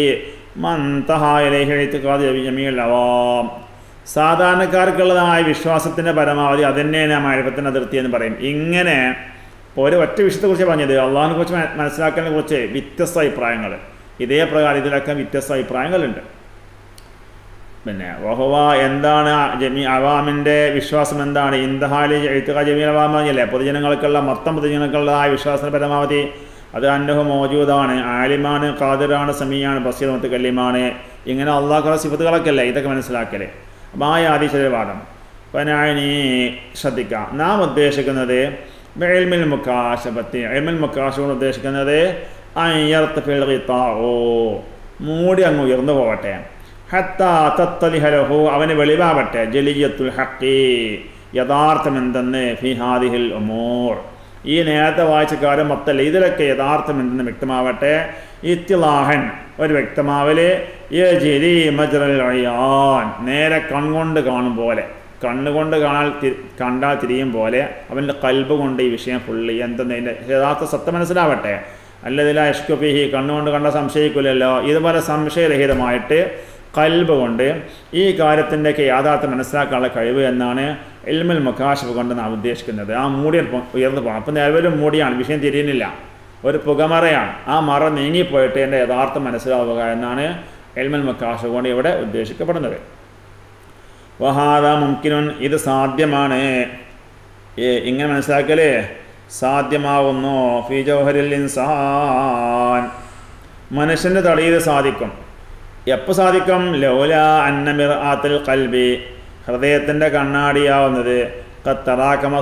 മന്തഹായലേഹിഴത്തുകാതിയമിയല്ലവാം സാധാരണക്കാർക്കുള്ളതായ വിശ്വാസത്തിൻ്റെ പരമാവധി അതന്നെയാണ് ആ മാരിഫത്തിൻ്റെ അതിർത്തി എന്ന് പറയും ഇങ്ങനെ ഒരു ഒറ്റ വിഷയത്തെക്കുറിച്ച് പറഞ്ഞത് അള്ളാഹിനെ കുറിച്ച് മനസ്സിലാക്കുന്നതിനെ കുറിച്ച് വ്യത്യസ്ത അഭിപ്രായങ്ങൾ ഇതേ പ്രകാരം ഇതിലൊക്കെ വ്യത്യസ്ത അഭിപ്രായങ്ങളുണ്ട് പിന്നെ വഹുവ എന്താണ് ജമി അവാമിൻ്റെ വിശ്വാസം എന്താണ് ഇന്ദഹാലി എഴുത്തുക ജമീൽ അവാം പറഞ്ഞില്ലേ പൊതുജനങ്ങൾക്കുള്ള മൊത്തം പൊതുജനങ്ങൾക്കുള്ള ആ വിശ്വാസത്തിന് പരമാവധി അത് അന്നഹു മോജൂദാണ് ആലിമാണ് ഖാദിറാണ് സമീയാണ് ബസീർ മത്ത് കല്യമാണ് ഇങ്ങനെ അള്ളാഹുള്ള സിഫത്തുകളൊക്കെ അല്ലേ ഇതൊക്കെ മനസ്സിലാക്കല് അപ്പോൾ ആ യാദീശ്വര വാദം പനായനി ശ്രദ്ധിക്കാം നാം ഉദ്ദേശിക്കുന്നത് എൽമിൽ മുക്കാശപത്തി എൽമിൽ മുക്കാശ കൊണ്ട് ഉദ്ദേശിക്കുന്നത് അയ്യർത്തോ മൂടി അങ്ങ് ഉയർന്നു പോവട്ടെ ഹത്ത തത്തലിഹലഹു അവന് വെളിവാവട്ടെ ജലിയത്തുൽ ഹക്കി യഥാർത്ഥം എന്തെന്ന് ഫി ഹാദിഹിൽ ഉമൂർ ഈ നേരത്തെ വായിച്ച കാര്യം മൊത്തല്ല ഇതിലൊക്കെ യഥാർത്ഥം എന്തെന്ന് വ്യക്തമാവട്ടെ ഇത്തിലാഹൻ ഒരു വ്യക്തമാവല് യജിരി മജ്റൽ അയാൻ നേരെ കൺകൊണ്ട് കാണും പോലെ കണ്ണുകൊണ്ട് കാണാൻ കണ്ടാൽ തിരിയും പോലെ അവൻ്റെ കൽബ് കൊണ്ട് ഈ വിഷയം ഫുള്ളി എന്തെന്നതിൻ്റെ യഥാർത്ഥ സത്യം മനസ്സിലാവട്ടെ അല്ലതില അഷ്കുഫിഹി കണ്ണുകൊണ്ട് കണ്ട സംശയിക്കില്ലല്ലോ ഇതുപോലെ സംശയരഹിതമായിട്ട് കൽബ് കൊണ്ട് ഈ കാര്യത്തിൻ്റെയൊക്കെ യാഥാർത്ഥ്യം മനസ്സിലാക്കാനുള്ള കഴിവ് എന്നാണ് എൽമൽ മുഖാശഫ് കൊണ്ട് നാം ഉദ്ദേശിക്കുന്നത് ആ മൂടി ഉയർന്നു പോകണം അപ്പം നിലവിലും മൂടിയാണ് വിഷയം തിരിയുന്നില്ല ഒരു പുകമറയാണ് ആ മറ നീങ്ങിപ്പോയിട്ട് എൻ്റെ യഥാർത്ഥം മനസ്സിലാവുക എന്നാണ് എൽമൽ മുഖാശഫ് കൊണ്ട് ഇവിടെ ഉദ്ദേശിക്കപ്പെടുന്നത് വഹാദ മുംകിനുൻ ഇത് സാധ്യമാണ് ഇങ്ങനെ മനസ്സിലാക്കലേ സാധ്യമാവുന്നു ഫി ജൗഹരിൽ ഇൻസാൻ മനുഷ്യൻ്റെ തടിയിൽ സാധിക്കും എപ്പോൾ സാധിക്കും ലൗല അന്നമിർ ആത്തിൽ കൽബി ഹൃദയത്തിൻ്റെ കണ്ണാടിയാവുന്നത് കത്തറാക്കമ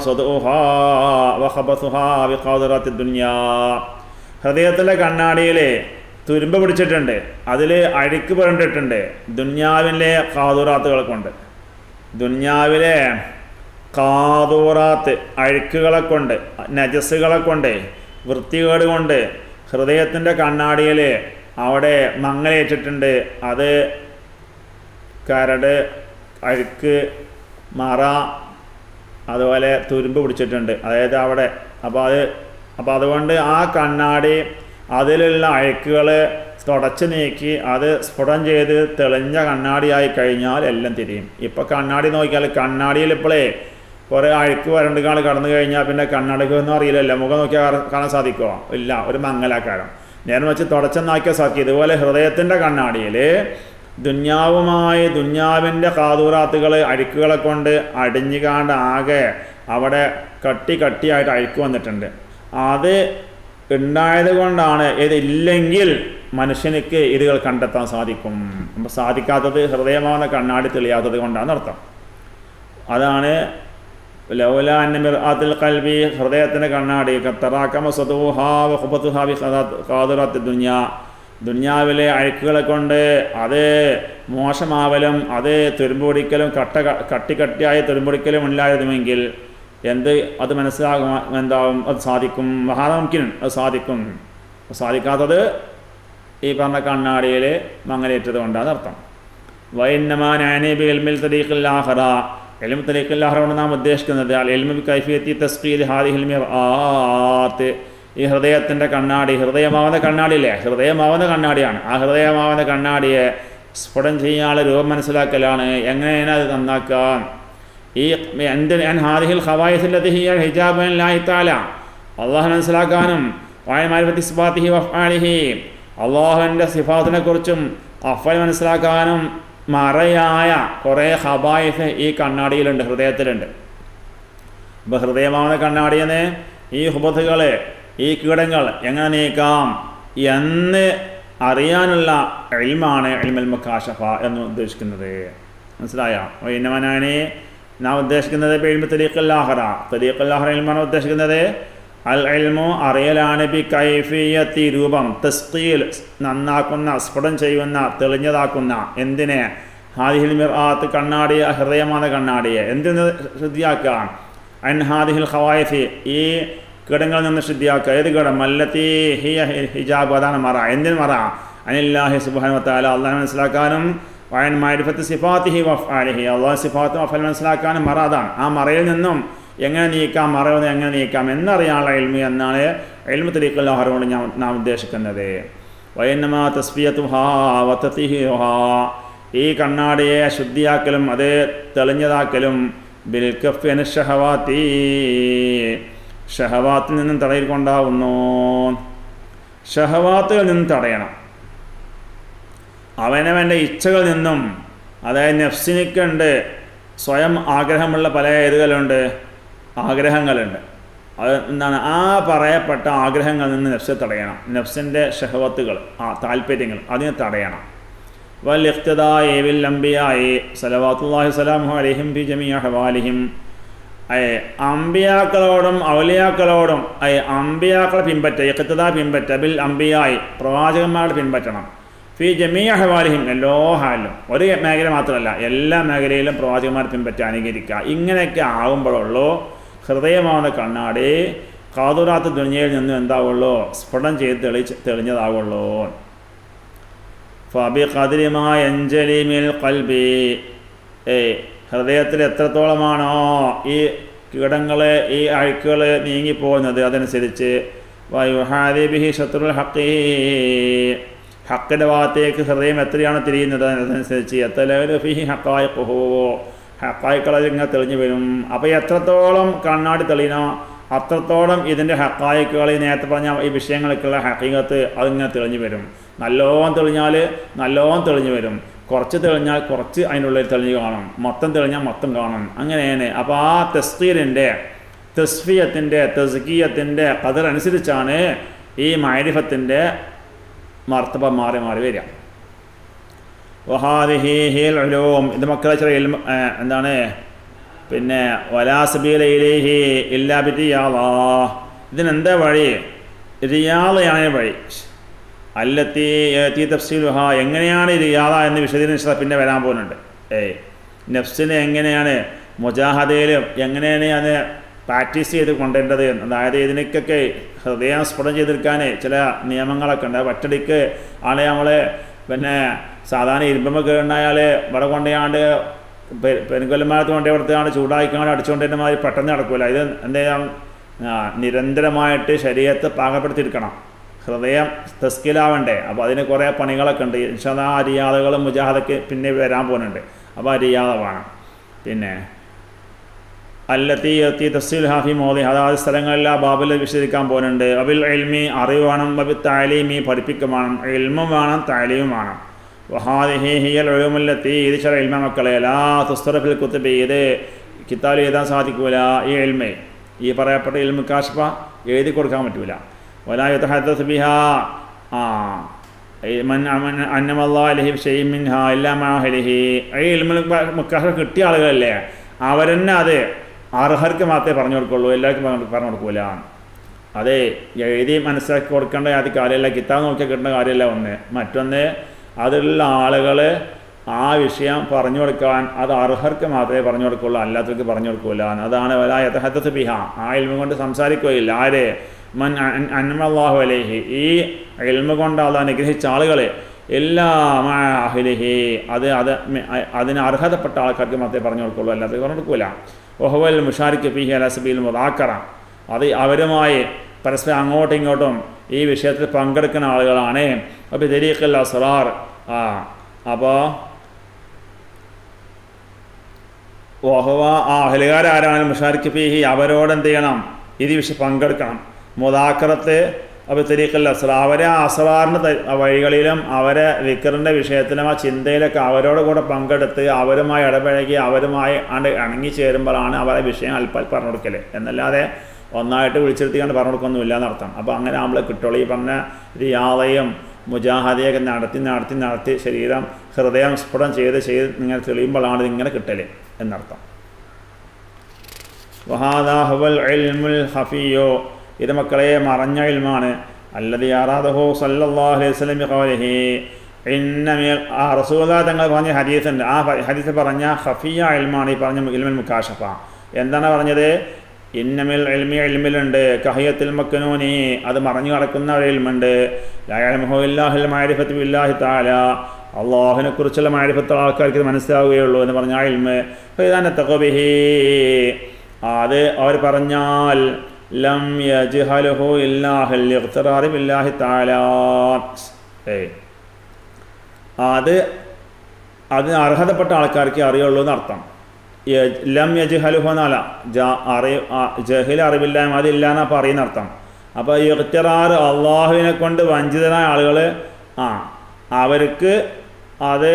ദുനിയാ ഹൃദയത്തിലെ കണ്ണാടിയിൽ തുരുമ്പ് പിടിച്ചിട്ടുണ്ട് അതിൽ അഴുക്ക് പുരണ്ടിട്ടുണ്ട് ദുന്യാവിലെ കാതൂറാത്തുകളെ കൊണ്ട് ദുന്യാവിലെ കാതൂറാത്ത് അഴുക്കുകളെ കൊണ്ട് നജസ്സുകളെ കൊണ്ട് വൃത്തികേട് കൊണ്ട് ഹൃദയത്തിൻ്റെ കണ്ണാടിയിൽ അവിടെ മങ്ങലേറ്റിട്ടുണ്ട് അത് കരട് അഴുക്ക് മറ അതുപോലെ തുരുമ്പ് പിടിച്ചിട്ടുണ്ട് അതായത് അവിടെ അപ്പോൾ അത് അപ്പോൾ അതുകൊണ്ട് ആ കണ്ണാടി അതിലുള്ള അഴുക്കുകൾ തുടച്ച് നീക്കി അത് സ്ഫുടം ചെയ്ത് തെളിഞ്ഞ കണ്ണാടിയായി കഴിഞ്ഞാൽ എല്ലാം തിരിയും ഇപ്പോൾ കണ്ണാടി നോക്കിയാൽ കണ്ണാടിയിൽ ഇപ്പോഴേ കുറേ അഴുക്ക് വരണ്ടുകാൾ കടന്നു കഴിഞ്ഞാൽ പിന്നെ കണ്ണാടിക്ക് ഒന്നും അറിയില്ലല്ലോ മുഖം നോക്കിയാൽ കാണാൻ സാധിക്കുമോ ഇല്ല ഒരു മങ്ങലാക്കാരം നേരം വെച്ച് തുടച്ചെന്നാക്കിയ സാക്കി ഇതുപോലെ ഹൃദയത്തിൻ്റെ കണ്ണാടിയിൽ ദുന്യാവുമായി ദുന്യാവിൻ്റെ കാതൂറാത്തുകൾ അഴുക്കുകളെ കൊണ്ട് അടിഞ്ഞുകാണ്ട് ആകെ അവിടെ കട്ടി കട്ടിയായിട്ട് അഴുക്ക് വന്നിട്ടുണ്ട് അത് ഉണ്ടായത് കൊണ്ടാണ് ഇതില്ലെങ്കിൽ മനുഷ്യനിക്ക് ഇതുകൾ കണ്ടെത്താൻ സാധിക്കും അപ്പം സാധിക്കാത്തത് ഹൃദയമാവുന്ന കണ്ണാടി തെളിയാത്തത് കൊണ്ടാണ് അർത്ഥം അതാണ് ലൗലാന്നിമിർ അതിൽ കൽവി ഹൃദയത്തിൻ്റെ കണ്ണാടി കത്തറാക്കമ സദൂഹാവ് ഹുബത്തുഹാബി കാതുറത്ത് ദുന്യ ദുന്യാവിലെ അഴുക്കുകളെ കൊണ്ട് അത് മോശമാവലും അത് തുരുമ്പൊടിക്കലും കട്ട കട്ടി കട്ടിയായ തുരുമ്പൊടിക്കലും ഇല്ലായിരുന്നുവെങ്കിൽ എന്ത് അത് മനസ്സിലാകും എന്താവും അത് സാധിക്കും മഹാനമുക്കിൻ അത് സാധിക്കും സാധിക്കാത്തത് ഈ പറഞ്ഞ കണ്ണാടിയിൽ മങ്ങലേറ്റത് കൊണ്ടാണ് അർത്ഥം വൈന്നമാനാനബി എൽമിൽ തരീഖില്ലാഹറ എൽമ തരീഖില്ലാഹറ കൊണ്ട് നാം ഉദ്ദേശിക്കുന്നത് അൽ എൽമി കൈഫിയത്തി തസ്കീൽ ഹാദി ഹിൽമിർ ആത്ത് ഈ ഹൃദയത്തിൻ്റെ കണ്ണാടി ഹൃദയമാവുന്ന കണ്ണാടിയില്ലേ ഹൃദയമാവുന്ന കണ്ണാടിയാണ് ആ ഹൃദയമാവുന്ന കണ്ണാടിയെ സ്ഫുടം ചെയ്യാനുള്ള രൂപം മനസ്സിലാക്കലാണ് എങ്ങനെയാണ് അത് നന്നാക്കാം ഈ എന്ത് ഞാൻ ഹാദിഹിൽ ഖവായിസില്ലത്തി ഹിയ ഹിജാബൻ ലാഹിത്താല അള്ളാഹു മനസ്സിലാക്കാനും വായമാരിഫത്തി സിഫാത്തിഹി വഫാലിഹി അള്ളാഹുവിൻ്റെ സിഫാത്തിനെ കുറിച്ചും അഫൽ മനസ്സിലാക്കാനും മറയായ കുറേ ഹബായിസ് ഈ കണ്ണാടിയിലുണ്ട് ഹൃദയത്തിലുണ്ട് അപ്പോൾ ഹൃദയമാവുന്ന കണ്ണാടിയെന്ന് ഈ ഹുബത്തുകൾ ഈ കീടങ്ങൾ എങ്ങനെ നീക്കാം എന്ന് അറിയാനുള്ള എൽമാണ് എൽമൽ മുക്കാഷഫ എന്ന് ഉദ്ദേശിക്കുന്നത് മനസ്സിലായ ഇന്നവനാണ് നാം ഉദ്ദേശിക്കുന്നത് എൽമ തരീഖല്ലാഹറ തരീഖല്ലാഹറ എൽമാണ് ഉദ്ദേശിക്കുന്നത് അൽ എൽമു അറിയലാണ് ബി കൈഫിയത്തി രൂപം തസ്കീൽ നന്നാക്കുന്ന സ്ഫുടം ചെയ്യുന്ന തെളിഞ്ഞതാക്കുന്ന എന്തിനെ ഹാദിഹിൽ മിർആത്ത് കണ്ണാടിയെ ഹൃദയமான കണ്ണാടിയെ എന്തിന് ശ്രദ്ധിയാക്കാം അൻ ഹാദിഹിൽ ഖവായിഫി ഈ കീടങ്ങളിൽ നിന്ന് ശ്രദ്ധിയാക്കുക ഏത് കീടം മല്ലത്തി ഹിയ ഹിജാബ് അതാണ് മറ എന്തിന് മറ അനില്ലാഹി സുബാൻ വത്താല അള്ളാഹ് മനസ്സിലാക്കാനും വയൻ മാരിഫത്ത് സിഫാത്തിഹി വഫാലിഹി അള്ളാഹ് സിഫാത്ത് വഫൽ മനസ്സിലാക്കാനും മറ അതാണ് ആ മറയിൽ നിന്നും എങ്ങനെ നീക്കാം മറവെന്ന് എങ്ങനെ നീക്കാം എന്നറിയാനുള്ള എൽമി എന്നാണ് എൽമു തരീഖല്ലാഹറോട് ഞാൻ നാം ഉദ്ദേശിക്കുന്നത് വയന്നമാ തസ്ഫിയത്തു ഹാ വത്തത്തിഹി ഹാ ഈ കണ്ണാടിയെ ശുദ്ധിയാക്കലും അത് തെളിഞ്ഞതാക്കലും ബിൽക്കഫിന് ഷഹവാത്തി ഷഹവാത്തിൽ നിന്നും തടയിക്കൊണ്ടാവുന്നു ഷഹവാത്തുകളിൽ നിന്നും തടയണം അവനവൻ്റെ ഇച്ഛകളിൽ നിന്നും അതായത് നെഫ്സിനിക്കുണ്ട് സ്വയം ആഗ്രഹമുള്ള പല ഏതുകളുണ്ട് ആഗ്രഹങ്ങളുണ്ട് അത് എന്താണ് ആ പറയപ്പെട്ട ആഗ്രഹങ്ങളിൽ നിന്ന് നെഫ്സ് തടയണം നെഫ്സിൻ്റെ ഷഹവത്തുകൾ ആ താല്പര്യങ്ങൾ അതിനെ തടയണം വൽ ഇഖ്തദായി വിൽ അംബിയായി സലവാത്തുല്ലാഹി സലാമു അലൈഹിം ബി ജമിയ ഹവാലിഹിം അയ അമ്പിയാക്കളോടും ഔലിയാക്കളോടും അയ അമ്പിയാക്കളെ പിൻപറ്റ ഇഖ്തദാ പിൻപറ്റ ബിൽ അമ്പിയായി പ്രവാചകന്മാരുടെ പിൻപറ്റണം ഫി ജമിയ ഹവാലിഹിം എല്ലാ ഹാലിലും ഒരു മേഖല മാത്രമല്ല എല്ലാ മേഖലയിലും പ്രവാചകന്മാർ പിൻപറ്റി അനുകരിക്കുക ഇങ്ങനെയൊക്കെ ആകുമ്പോഴുള്ളൂ ഹൃദയമാവുന്ന കണ്ണാടി കാതുരാത്ത ദുനിയയിൽ നിന്നും എന്താവുള്ളൂ സ്ഫുടം ചെയ്ത് തെളിച്ച് തെളിഞ്ഞതാവുള്ളൂ ഫബി കതിരിമായ അഞ്ചലിമിൽ കൽബി ഏ ഹൃദയത്തിൽ എത്രത്തോളമാണോ ഈ കീടങ്ങൾ ഈ അഴുക്കുകൾ നീങ്ങിപ്പോകുന്നത് അതനുസരിച്ച് വയുഹാദിബിഹി ശത്രുൽ ഹക്കി ഹക്കിൻ്റെ ഭാഗത്തേക്ക് ഹൃദയം എത്രയാണ് തിരിയുന്നത് അതനുസരിച്ച് എത്ര ഫിഹി ഹക്കായി കുഹുവോ ഹക്കായിക്കളത് ഇങ്ങനെ തെളിഞ്ഞു വരും അപ്പോൾ എത്രത്തോളം കണ്ണാടി തെളിയണോ അത്രത്തോളം ഇതിൻ്റെ ഹക്കായിക്കുകൾ നേരത്തെ പറഞ്ഞ ഈ വിഷയങ്ങൾക്കുള്ള ഹക്കീകത്ത് അതിങ്ങനെ തെളിഞ്ഞു വരും നല്ലോണം തെളിഞ്ഞാൽ നല്ലോണം തെളിഞ്ഞു വരും കുറച്ച് തെളിഞ്ഞാൽ കുറച്ച് അതിൻ്റെ ഉള്ളിൽ തെളിഞ്ഞു കാണും മൊത്തം തെളിഞ്ഞാൽ മൊത്തം കാണും അങ്ങനെയാണ് അപ്പോൾ ആ തസ്തീറിൻ്റെ തസ്ഫിയത്തിൻ്റെ തസ്കീയത്തിൻ്റെ കതിരനുസരിച്ചാണ് ഈ മൈരിഫത്തിൻ്റെ മർത്തബ മാറി മാറി വരിക വഹാദിഹി ഹീൽ ഉലൂം ഇത് മക്കളെ ചെറിയ ഇൽമ എന്താണ് പിന്നെ വലാസബീലയിലേഹി ഇല്ലാബി റിയാള ഇതിനെന്താ വഴി റിയാളയാണ് വഴി അല്ലത്തി ഏത്തി തഫ്സീലുഹ എങ്ങനെയാണ് റിയാദ എന്ന് വിശദീകരിച്ച പിന്നെ വരാൻ പോകുന്നുണ്ട് ഏയ് നഫ്സിനെ എങ്ങനെയാണ് മുജാഹദയിലും എങ്ങനെയാണ് അത് പ്രാക്ടീസ് ചെയ്ത് കൊണ്ടുവരേണ്ടത് എന്ന്. അതായത് ഇതിനൊക്കെ ഹൃദയം സ്ഫുടം ചെയ്തെടുക്കാൻ ചില നിയമങ്ങളൊക്കെ ഉണ്ട് ഒറ്റടിക്ക് ആളെ നമ്മൾ പിന്നെ സാധാരണ ഇരുമ്പമ്മ കയറുന്നയാൾ ഇവിടെ കൊണ്ടുപോയാണ്ട് പെരുകൊല്ലമാരത്ത് കൊണ്ടേ കൊടുത്താണ്ട് ചൂടാക്കിക്കാണ്ട് അടിച്ചുകൊണ്ടിരുന്ന മാതിരി പെട്ടെന്ന് നടക്കില്ല ഇത് എന്ത് ചെയ്യാം ആ, നിരന്തരമായിട്ട് ശരീരത്തെ പാകപ്പെടുത്തിയെടുക്കണം ഹൃദയം തസ്കിലാവണ്ടേ അപ്പോൾ അതിന് കുറേ പണികളൊക്കെ ഉണ്ട് ഇൻഷാ ആ അരിയാദകളും മുജാഹദൊക്കെ പിന്നെ വരാൻ പോകുന്നുണ്ട് അപ്പോൾ അരിയാദ വേണം പിന്നെ അല്ലത്തി എത്തി തഫ്സീൽ ഹാഫി മോദി അതാത് സ്ഥലങ്ങളിൽ ആ ബാബിൽ വിശദീകരിക്കാൻ പോകുന്നുണ്ട് അബിൽ എൽമി അറിവ് വേണം അബിൽ താലീമി പഠിപ്പിക്കും വേണം എൽമും വേണം താലീമും വേണം വഹാദിഹി ഹിയൽ ഒഴുമുല്ലത്തി ഇത് ചില എൽമ മക്കളെ ലാ തുസ്തറഫിൽ കുത്തുബി ഇത് കിതാബിൽ എഴുതാൻ സാധിക്കൂല ഈ എൽമെ ഈ പറയപ്പെട്ട എൽമു കാഷ്പ എഴുതി കൊടുക്കാൻ പറ്റൂല വലായുത്ത ഹദ്ദസ് ബിഹ ആ ഈ മൻ അമൻ അന്നമല്ലാഹി ഷെയ്മിൻ മിൻഹ എല്ലാ മാഹലിഹി ഈ ഇൽമുൽ മുക്കാഹ കിട്ടിയ ആളുകളല്ലേ അവരെന്നെ അത് അർഹർക്ക് മാത്രമേ പറഞ്ഞു കൊടുക്കുള്ളൂ എല്ലാവർക്കും പറഞ്ഞു പറഞ്ഞു കൊടുക്കൂല അതെ എഴുതി മനസ്സിലാക്കി കൊടുക്കേണ്ട ആദ്യ കാര്യമല്ല കിതാബ് നോക്കിയാൽ കിട്ടേണ്ട കാര്യമല്ല ഒന്ന് മറ്റൊന്ന് അതിലുള്ള ആളുകൾ ആ വിഷയം പറഞ്ഞു കൊടുക്കാൻ അത് അർഹർക്ക് മാത്രമേ പറഞ്ഞു കൊടുക്കുള്ളൂ അല്ലാത്തവർക്ക് പറഞ്ഞു കൊടുക്കൂല അതാണ് വലായത്ത് ബിഹ ആ ഇൽമ കൊണ്ട് സംസാരിക്കുകയില്ല ആര് മൻ അന്നമല്ലാഹു അലേഹി ഈ ഇൽമ കൊണ്ട് അത് അനുഗ്രഹിച്ച ആളുകൾ എല്ലാ അഹിലിഹി അത് അത് അതിന് അർഹതപ്പെട്ട ആൾക്കാർക്ക് മാത്രമേ പറഞ്ഞു കൊടുക്കുള്ളൂ അല്ലാത്തവർക്ക് പറഞ്ഞു കൊടുക്കൂല ഒഹവൽ മുഷാരിക്ക് പി അലസബിൽ മുതാക്കറ അത് അവരുമായി പരസ്പരം അങ്ങോട്ടും ഇങ്ങോട്ടും ഈ വിഷയത്തിൽ പങ്കെടുക്കുന്ന ആളുകളാണ് അപ്പോൾ ദരീഖൽ അസ്റാർ ആ അപ്പോൾ ഓഹവ ആ അഹലുകാരാരാണ് മുഷാരിക്ക് പീഹി അവരോട് എന്ത് ചെയ്യണം ഇത് വിഷയം പങ്കെടുക്കണം മുതാക്കറത്ത് അപ്പോൾ തെരീഖൽ അസ്ര അവരെ ആ അസ്രാറിൻ്റെ വഴികളിലും അവരെ വിക്കറിൻ്റെ വിഷയത്തിലും ആ ചിന്തയിലൊക്കെ അവരോട് കൂടെ പങ്കെടുത്ത് അവരുമായി ഇടപഴകി അവരുമായി ആണ്ട് ഇണങ്ങി ചേരുമ്പോഴാണ് അവരെ വിഷയം അല്പം പറഞ്ഞു കൊടുക്കൽ എന്നല്ലാതെ ഒന്നായിട്ട് വിളിച്ചെടുത്തിക്കാണ്ട് പറഞ്ഞു കൊടുക്കൊന്നുമില്ല എന്നർത്ഥം അപ്പോൾ അങ്ങനെ നമ്മൾ കിട്ടുള്ളൂ ഈ പറഞ്ഞ റിയാദയും മുജാഹദയൊക്കെ നടത്തി നടത്തി നടത്തി ശരീരം ഹൃദയം സ്ഫുടം ചെയ്ത് ചെയ്ത് ഇങ്ങനെ തെളിയുമ്പോഴാണ് ഇതിങ്ങനെ കിട്ടൽ എന്നർത്ഥം വഹാദാഹുവൽ ഇൽമുൽ ഹഫിയോ ഇത് മക്കളെ മറഞ്ഞ ഇൽമാണ് അല്ലതി അറാദഹു സല്ലല്ലാഹു അലൈഹി വസല്ലം ഖൗലിഹി ഇന്നമിൽ ആ റസൂല തങ്ങൾ പറഞ്ഞ ഹദീസുണ്ട് ആ ഹദീസ് പറഞ്ഞ ഹഫിയ ഇൽമാണ് ഈ പറഞ്ഞ ഇൽമുൽ മുക്കാഷഫ എന്താണ് പറഞ്ഞത് ഇന്നമിൽ എൽമി എൽമിലുണ്ട് കഹിയത്തിൽ മക്കനൂനി അത് മറഞ്ഞു കിടക്കുന്ന ഒരു എൽമുണ്ട് ലാഹുൽ മാരിഫത്ത് ബില്ലാഹി താല അള്ളാഹുവിനെ കുറിച്ചുള്ള മാരിഫത്തുള്ള ആൾക്കാർക്ക് ഇത് മനസ്സിലാവുകയുള്ളൂ എന്ന് പറഞ്ഞ ആ ഇൽമ് ഫൈദാന തഖബിഹി അത് അവർ പറഞ്ഞാൽ ലം യജ്ഹലുഹു ഇല്ലാഹിൽ ഇഖ്തിറാറി ബില്ലാഹി താല ഏയ് അത് അതിന് അർഹതപ്പെട്ട ആൾക്കാർക്ക് അറിയുള്ളൂ എന്നർത്ഥം ലം യജ്ഹലുഹു എന്നല്ല ജ അറി ജഹിൽ അറിവില്ലായ്മ അതില്ല എന്നാ പറയുന്ന അർത്ഥം അപ്പോൾ ഇഖ്തിറാർ അള്ളാഹുവിനെ കൊണ്ട് വഞ്ചിതരായ ആളുകൾ ആ അവർക്ക് അത്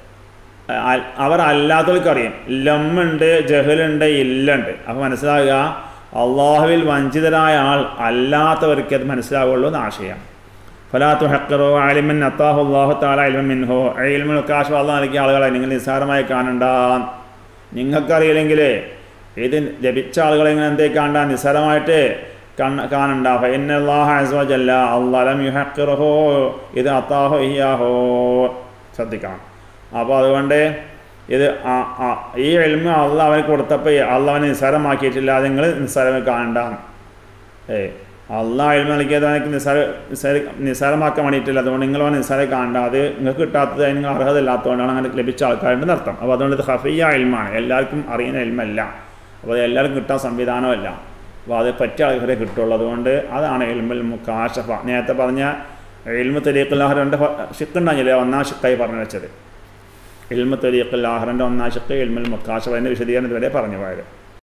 അവർ അല്ലാത്തവർക്ക് അറിയാം ലമ്മുണ്ട് ജഹലുണ്ട് ഇല്ലുണ്ട് അപ്പോൾ മനസ്സിലാകുക അള്ളാഹുവിൽ വഞ്ചിതരായ ആൾ അല്ലാത്തവർക്ക് അത് മനസ്സിലാവുള്ളൂ എന്ന് ആശയം ഫലാത്തു ഹക്കറോ ആലിമൻ അത്താഹു അള്ളാഹു താല അൽമൻ മിൻഹോ അയിൽമുൽ കാശ് അള്ളാഹ് നൽകിയ ആളുകളെ നിങ്ങൾ നിസ്സാരമായി കാണണ്ട നിങ്ങൾക്കറിയില്ലെങ്കിൽ ഇത് ലഭിച്ച ആളുകളെ ഇങ്ങനെ എന്തേ കാണണ്ട നിസ്സാരമായിട്ട് കണ്ണ കാണണ്ട ഫൈനല്ലാഹല്ല അള്ളലം യുഹക്കിറഹോ ഇത് അത്താഹോ ഇയാഹോ ശ്രദ്ധിക്കണം അപ്പോൾ അതുകൊണ്ട് ഇത് ഈ എൽമ അള്ള അവന് കൊടുത്തപ്പോൾ അള്ള അവനെ നിസ്സാരമാക്കിയിട്ടില്ല അത് നിങ്ങൾ നിസ്സാരം കാണണ്ട ഏ അള്ള എൽമ നൽകിയത് അവനക്ക് നിസ്സാര നിസ്സാര നിസ്സാരമാക്കാൻ വേണ്ടിയിട്ടില്ല അതുകൊണ്ട് നിങ്ങൾ അവൻ നിസ്സാരം കാണണ്ട അത് നിങ്ങൾക്ക് കിട്ടാത്തത് നിങ്ങൾ അർഹത ഇല്ലാത്തതുകൊണ്ടാണ് അങ്ങനെ ലഭിച്ച ആൾക്കാരുടെ അർത്ഥം അപ്പോൾ അതുകൊണ്ട് ഇത് ഹഫിയ എൽമാണ് എല്ലാവർക്കും അറിയുന്ന എൽമല്ല അപ്പോൾ അത് എല്ലാവർക്കും കിട്ടാൻ സംവിധാനമല്ല അപ്പോൾ അത് പറ്റിയ ആൾക്കാരെ കിട്ടുള്ളൂ അതുകൊണ്ട് അതാണ് എൽമുൽ മുക്കാഷഫ നേരത്തെ പറഞ്ഞ എൽമു തെരീഖുല്ലാഹ് രണ്ട് ഷിക്കുണ്ടാഞ്ഞില്ലേ ഒന്നാം ഷിക്കായി പറഞ്ഞു വെച്ചത് ഇൽമു തെരീഖുല്ലാഹറിൻ്റെ ഒന്നാം ഷിക്ക് ഇൽമുൽ മുക്കാഷഫ എൻ്റെ വിശദീകരണം ഇതുവരെ പറഞ്ഞു പോയത്